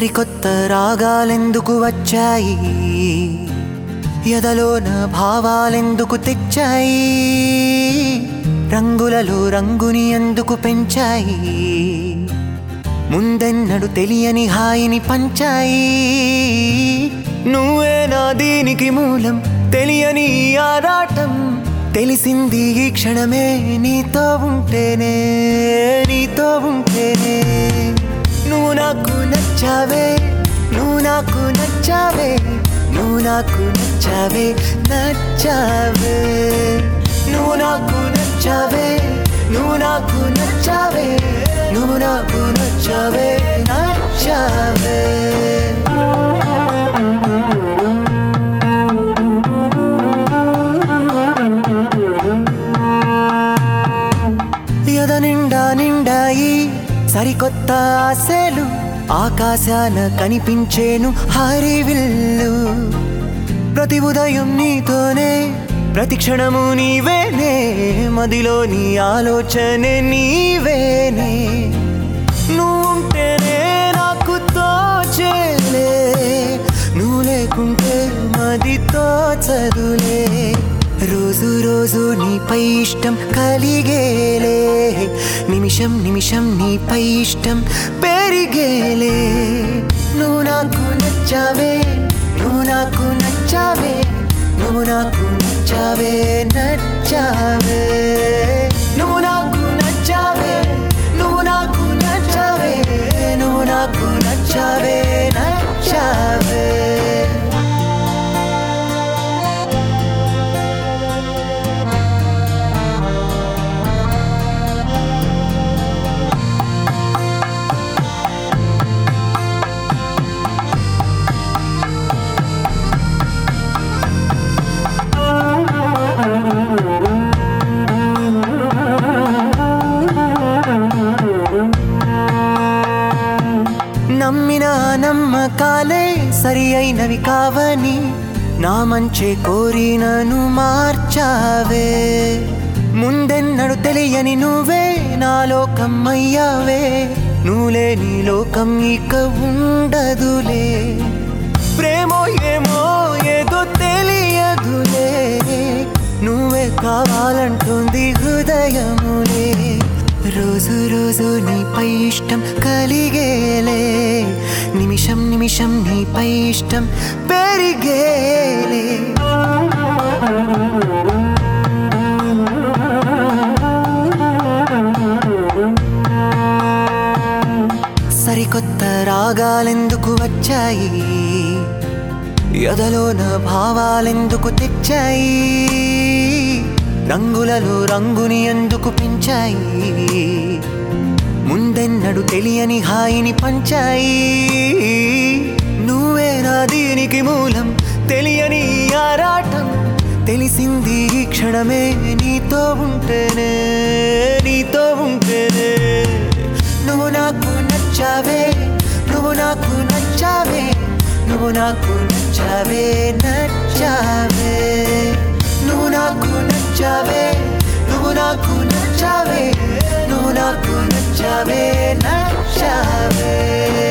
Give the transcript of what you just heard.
సరికొత్త రాగాలెందుకు వచ్చాయి ఎదలోన భావాలెందుకు తెచ్చాయి రంగులలో రంగుని ఎందుకు పెంచాయి ముందెన్నడు తెలియని హాయిని పంచాయి నువ్వే నా దీనికి మూలం తెలియని ఈ ఆరాటం తెలిసింది ఈ క్షణమే నీతో ఉంటేనే నీతో ఉంటేనే నువ్వు నాకు నచ్చావే నువ్వు నాకు నచ్చావే నువ్వు నాకు నచ్చావే నచ్చావే నువ్వు నాకు నచ్చావే నువ్వు నాకు నచ్చావే నువ్వు నాకు నచ్చావే నచ్చావే ఎద నిండా నిండాయి సరికొత్త ఆశలు ఆకాశాన కనిపించేను హరివిల్లు ప్రతి ఉదయం నీతోనే ప్రతి క్షణము నీవేనే మదిలో నీ ఆలోచనే నీవేనే నువ్వుంటేనే నాకు తోచేలే నువ్వు లేకుంటే మదితో చదులే రోజు రోజు నీపై ఇష్టం కలిగేలే నిమిషం నిమిషం నీపై ఇష్టం పెరిగేలే నువ్వు నాకు నచ్చావే నువ్వు నాకు నచ్చావే నువ్వు నాకు నచ్చావే నచ్చావే నువ్వు నాకు నచ్చావే నువ్వు నాకు నచ్చావే నువ్వు నాకు నచ్చావే నచ్చావే నమ్మిన నమ్మకాలే సరి అయినవి కావని నా మంచే కోరి నన్ను మార్చావే ముందెన్నడు తెలియని నువ్వే నా లోకం అయ్యావే నువ్వులే నీ లోకం ఇక ఉండదులే ప్రేమో ఏమో ఏదో తెలియదులే నువ్వే కావాలంటుంది హృదయములే రోజు రోజు నీపై ఇష్టం కలిగేలే నిమిషం నిమిషం నీపై ఇష్టం పెరిగేలే సరికొత్త రాగాలెందుకు వచ్చాయి ఎదలోన భావాలెందుకు తెచ్చాయి రంగులలో రంగుని ఎందుకు పెంచాయి ముందెన్నడు తెలియని హాయిని పంచాయి నువ్వే నా దీనికి మూలం తెలియని ఈ ఆరాటం తెలిసింది ఈ క్షణమే నీతో ఉంటేనే నీతో ఉంటేనే నువ్వు నాకు నచ్చావే నువ్వు నాకు నచ్చావే నువ్వు నాకు నచ్చావే నచ్చావే నువ్వు నాకు నచ్చావే నువ్వు నాకు నచ్చావే నువ్వు నాకు నచ్చావే నచ్చావే